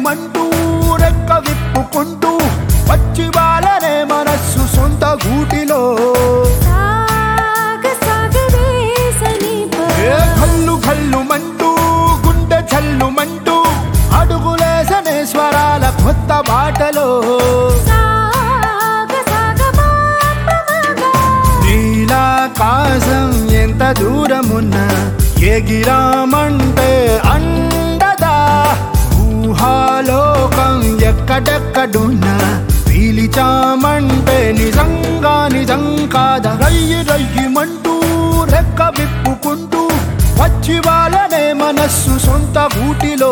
రయ్యమంటూ రెక్క విప్పుకుంటూ వచ్చి వాళ్ళనే మనస్సు సొంత గూటిలో సాగ సాగరే సమీప ఏ కల్లు కల్లు మంటూ గుండె చల్లుమంటూ అడుగులేసనే స్వరాల కొత్త బాటలో సాగ సాగ మాపమగా నీలాకాశం ఎంత దూరమున్నా ఎగిరామంటే అండదా ఊహాలోకం ఎక్కడెక్కడున్నా పీలిచామంటే నిజంగా నిజం కాదా రయ్యి రయ్యిమంటూ రెక్క విప్పుకుంటూ వచ్చి వాళ్ళనే మనస్సు సొంత గూటిలో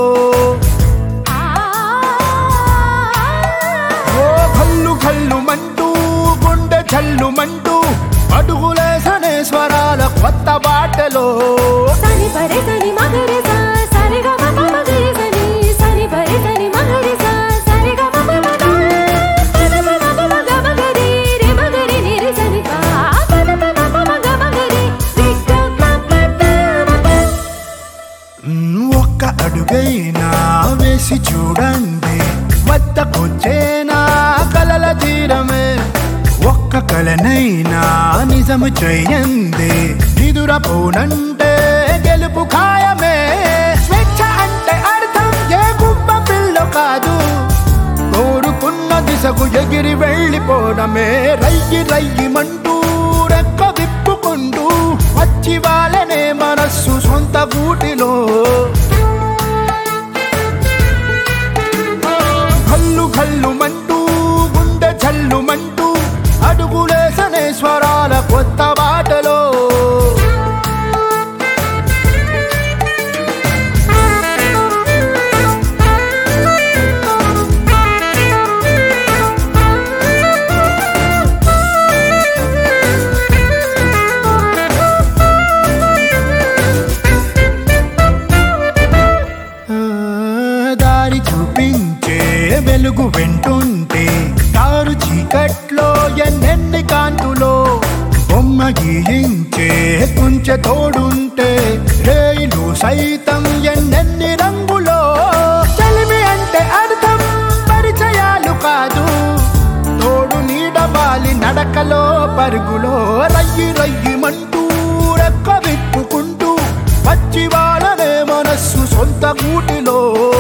ఓ కల్లు కల్లు మంటూ గుండె చల్లుమంటూ అడుగులేసనే స్వరాల కొత్త బాటలో సని పరే సని మగరే సా సరి గ మ ప మగరే సని సని పరే సని మగరే సా సరి గ మ ప మ గ పద ప మ ప మ గ మగరే రే మగరే ని రే సని పా పద ప మ ప మ గ మగరే రి గ మ ప ద మ ప మ్, ఒక్క అడుగైనా వేసి చూడండి వద్దకొచ్చేనా కలల తీరమే ఒక్క కలనైనా నిజము చెయ్యండి నిదురపోనంటే గెలుపు ఖాయమే స్వేచ్ఛ అంటే అర్థం ఏ గుబ్బ పిల్ల కాదు కోరుకున్న దిశకు ఎగిరి వెళ్ళిపోవడమే రయ్యి రయ్యిమంటూ రెక్క విప్పుకుంటూ వచ్చి వాళ్ళనే మనస్సు సొంత గూటిలో కల్లు కల్లు మంటూ గుండె చల్లుమంటూ అడుగులేసనే స్వరాల కొత్త బాటలో ఆ, దారి చూపించే వెలుగు వెంటుంటే దారు చీకట్లో ఎన్నెన్ని కాంతులో బొమ్మ గీయించే కుంచె తోడుంటే రేయిలు సైతం ఎన్నెన్ని రంగులో చలిమి అంటే అర్థం పరిచయాలు కాదు తోడు నీడవాలి నడకలో పరుగులో రయ్యి రయ్యిమంటూ రెక్క విప్పుకుంటూ వచ్చి వాళ్ళనే మనస్సు సొంత గూటిలో